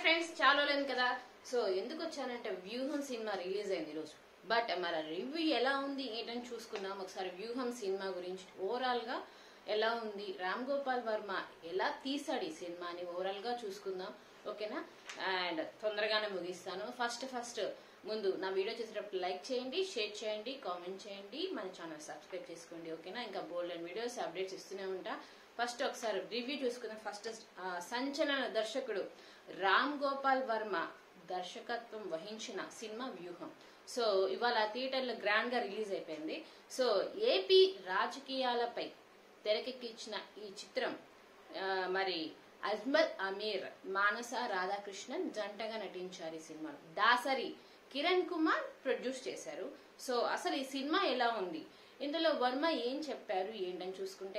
friends చాలా లేదు కదా సో ఎందుకు వచ్చానంటే వ్యూహం సినిమా రిలీజ్ అయింది ఈరోజు బట్ మన రివ్యూ ఎలా ఉంది ఏంటని చూసుకుందాం ఒకసారి వ్యూహం సినిమా గురించి ఓవరాల్ గా ఎలా ఉంది రామ్ గోపాల్ వర్మ ఎలా తీసాడు ఈ సినిమాని ఓవరాల్ గా చూసుకుందాం ఓకేనా అండ్ తొందరగానే ముగిస్తాను ఫస్ట్ ఫస్ట్ ముందు నా వీడియో చేసేటప్పుడు లైక్ చేయండి షేర్ చేయండి కామెంట్ చేయండి మన ఛానల్ సబ్స్క్రైబ్ చేసుకోండి ఓకేనా ఇంకా బోల్డ్ అండ్ వీడియోస్ అప్డేట్స్ ఇస్తూనే ఉంటా ఫస్ట్ ఒకసారి రివ్యూ చూసుకుందాం ఫస్ట్ ఆ, సంచలన దర్శకుడు రామ్ గోపాల్ వర్మ దర్శకత్వం వహించిన సినిమా వ్యూహం సో ఇవాళ థియేటర్లో గ్రాండ్ గా రిలీజ్ అయిపోయింది సో ఏపీ రాజకీయాలపై తెరకెక్కించిన ఈ చిత్రం ఆ, మరి అజ్మల్ అమీర్ మానస రాధాకృష్ణన్ జంటగా నటించారు ఈ సినిమాలో దాసరి కిరణ్ కుమార్ ప్రొడ్యూస్ చేశారు సో అసలు ఈ సినిమా ఎలా ఉంది ఇందులో వర్మ ఏం చెప్పారు ఏంటని చూసుకుంటే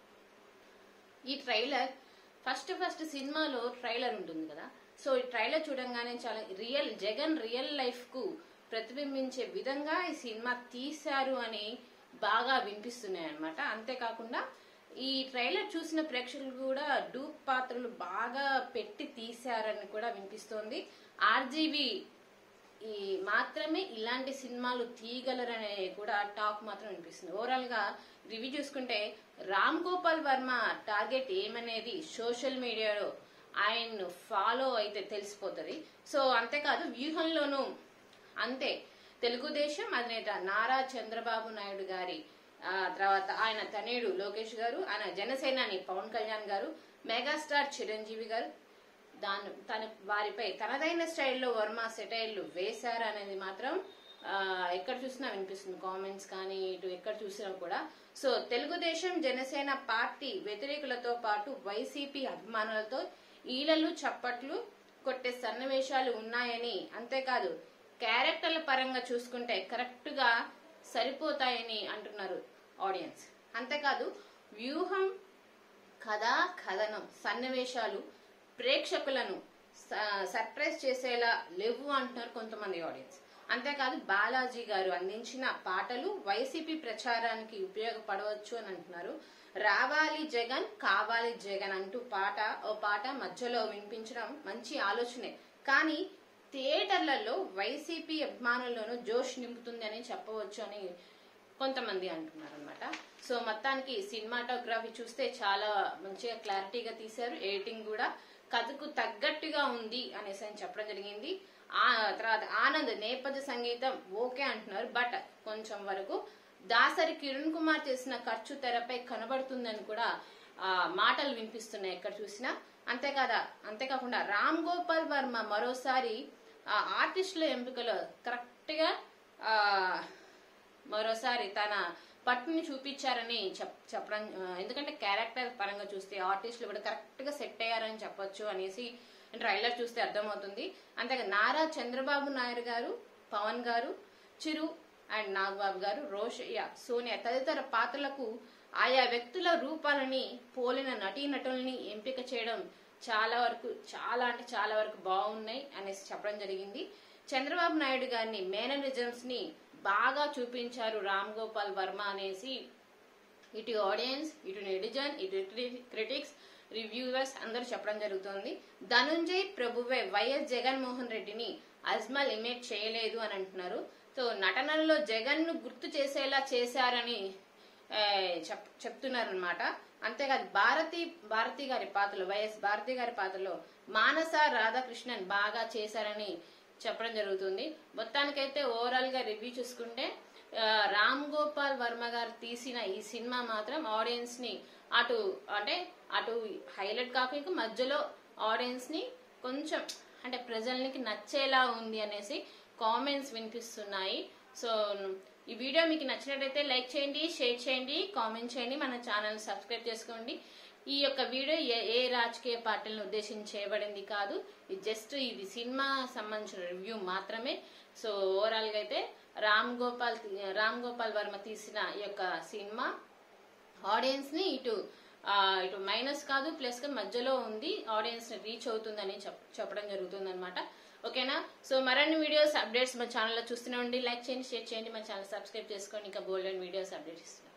ఈ ట్రైలర్ ఫస్ట్ ఫస్ట్ సినిమాలో ట్రైలర్ ఉంటుంది కదా సో ఈ ట్రైలర్ చూడంగానే చాలా రియల్ జగన్ రియల్ లైఫ్ కు ప్రతిబింబించే విధంగా ఈ సినిమా తీశారు అని బాగా వినిపిస్తున్నాయి అనమాట అంతేకాకుండా ఈ ట్రైలర్ చూసిన ప్రేక్షకులు కూడా డూప్ పాత్రలు బాగా పెట్టి తీశారని కూడా వినిపిస్తోంది ఆర్జీవి ఈ మాత్రమే ఇలాంటి సినిమాలు తీయగలరనే కూడా టాక్ మాత్రం వినిపిస్తుంది ఓవరాల్ గా రివ్యూ చూసుకుంటే రామ్ గోపాల్ వర్మ టార్గెట్ ఏమనేది సోషల్ మీడియాలో ఆయన్ను ఫాలో అయితే తెలిసిపోతుంది సో అంతేకాదు వ్యూహంలోనూ అంతే తెలుగుదేశం అధినేత నారా చంద్రబాబు నాయుడు గారి ఆ, తర్వాత ఆయన తనయుడు లోకేష్ గారు ఆయన జనసేనాని పవన్ కళ్యాణ్ గారు మెగాస్టార్ చిరంజీవి గారు దాని తన వారిపై తనదైన స్టైల్లో వర్మ సెటైర్లు వేశారు అనేది మాత్రం ఆ, ఎక్కడ చూసినా వినిపిస్తుంది కామెంట్స్ కానీ ఇటు ఎక్కడ చూసినా కూడా సో తెలుగుదేశం జనసేన పార్టీ వ్యతిరేకులతో పాటు వైసీపీ అభిమానులతో ఈలలు చప్పట్లు కొట్టే సన్నివేశాలు ఉన్నాయని అంతేకాదు క్యారెక్టర్ల పరంగా చూసుకుంటే కరెక్ట్ గా సరిపోతాయని అంటున్నారు ఆడియన్స్ అంతేకాదు వ్యూహం కథ కథనం సన్నివేశాలు ప్రేక్షకులను స- సర్ప్రైజ్ చేసేలా లేవు అంటున్నారు కొంతమంది ఆడియన్స్ అంతేకాదు బాలాజీ గారు అందించిన పాటలు వైసీపీ ప్రచారానికి ఉపయోగపడవచ్చు అని అంటున్నారు రావాలి జగన్ కావాలి జగన్ అంటూ పాట ఓ పాట మధ్యలో వినిపించడం మంచి ఆలోచనే కానీ థియేటర్లలో వైసీపీ అభిమానుల్లోనూ జోష్ నింపుతుంది అని చెప్పవచ్చు అని కొంతమంది అంటున్నారు అనమాట సో మొత్తానికి సినిమాటోగ్రఫీ చూస్తే చాలా మంచిగా క్లారిటీగా తీశారు ఎడిటింగ్ కూడా కథకు తగ్గట్టుగా ఉంది అనేసి అని చెప్పడం జరిగింది ఆ తర్వాత ఆనంద్ నేపథ్య సంగీతం ఓకే అంటున్నారు బట్ కొంచెం వరకు దాసరి కిరణ్ కుమార్ చేసిన ఖర్చు తెరపై కనబడుతుందని కూడా ఆ, మాటలు వినిపిస్తున్నాయి ఎక్కడ చూసినా అంతేకాదా అంతేకాకుండా రామ్ గోపాల్ వర్మ మరోసారి ఆ ఆర్టిస్టుల ఎంపికలో కరెక్ట్ గా ఆ, మరోసారి తన పట్టుని చూపించారని చెప్ చెప్పడం ఆ, ఎందుకంటే క్యారెక్టర్ పరంగా చూస్తే ఆర్టిస్టులు కూడా కరెక్ట్ గా సెట్ అయ్యారని చెప్పొచ్చు అనేసి ట్రైలర్ చూస్తే అర్థమవుతుంది అంతేగా నారా చంద్రబాబు నాయుడు గారు పవన్ గారు చిరు అండ్ నాగబాబు గారు రోషయ్య సోనియా తదితర పాత్రలకు ఆయా వ్యక్తుల రూపాలని పోలిన నటీనటుల్ని ఎంపిక చేయడం చాలా వరకు చాలా అంటే చాలా వరకు బాగున్నాయి అనేసి చెప్పడం జరిగింది చంద్రబాబు నాయుడు గారిని మేనరిజమ్స్ ని బాగా చూపించారు రామ్ గోపాల్ వర్మ అనేసి ఇటు ఆడియన్స్ ఇటు నెటిజన్ ఇటు క్రిటిక్స్ రివ్యూవర్స్ అందరూ చెప్పడం జరుగుతుంది ధనుంజయ్ ప్రభువే వైఎస్ జగన్మోహన్ రెడ్డిని అజ్మల్ ఇమేజ్ చేయలేదు అని అంటున్నారు సో నటనలో జగన్ ను గుర్తు చేసేలా చేశారని ఆ, చెప్ చెప్తున్నారనమాట అంతేకాదు భారతి భారతి గారి పాత్రలో వైఎస్ భారతి గారి పాత్రలో మానస రాధాకృష్ణన్ బాగా చేశారని చెప్పడం జరుగుతుంది మొత్తానికైతే ఓవరాల్ గా రివ్యూ చూసుకుంటే ఆ, రామ్ గోపాల్ వర్మ గారు తీసిన ఈ సినిమా మాత్రం ఆడియన్స్ ని అటు అంటే అటు హైలైట్ కాకుండా మధ్యలో ఆడియన్స్ ని కొంచెం అంటే ప్రజలకి నచ్చేలా ఉంది అనేసి కామెంట్స్ వినిపిస్తున్నాయి సో ఈ వీడియో మీకు నచ్చినట్టయితే లైక్ చేయండి షేర్ చేయండి కామెంట్ చేయండి మన ఛానల్ సబ్స్క్రైబ్ చేసుకోండి ఈ యొక్క వీడియో ఏ ఏ రాజకీయ పార్టీలను ఉద్దేశించి చేయబడింది కాదు ఇది జస్ట్ ఇది సినిమా సంబంధించిన రివ్యూ మాత్రమే సో ఓవరాల్ గా అయితే రామ్ గోపాల్ రామ్ గోపాల్ వర్మ తీసిన ఈ యొక్క సినిమా ఆడియన్స్ ని ఇటు ఆ, ఇటు మైనస్ కాదు ప్లస్ గా మధ్యలో ఉంది ఆడియన్స్ ని రీచ్ అవుతుందని చెప్- చెప్పడం జరుగుతుంది అనమాట ఓకేనా సో మరిన్ని వీడియోస్ అప్డేట్స్ మా ఛానల్లో చూస్తూనే ఉండి లైక్ చేయండి షేర్ చేయండి మా ఛానల్ సబ్స్క్రైబ్ చేసుకోండి ఇంకా బోల్డ్ అండ్ వీడియోస్ అప్డేట్స్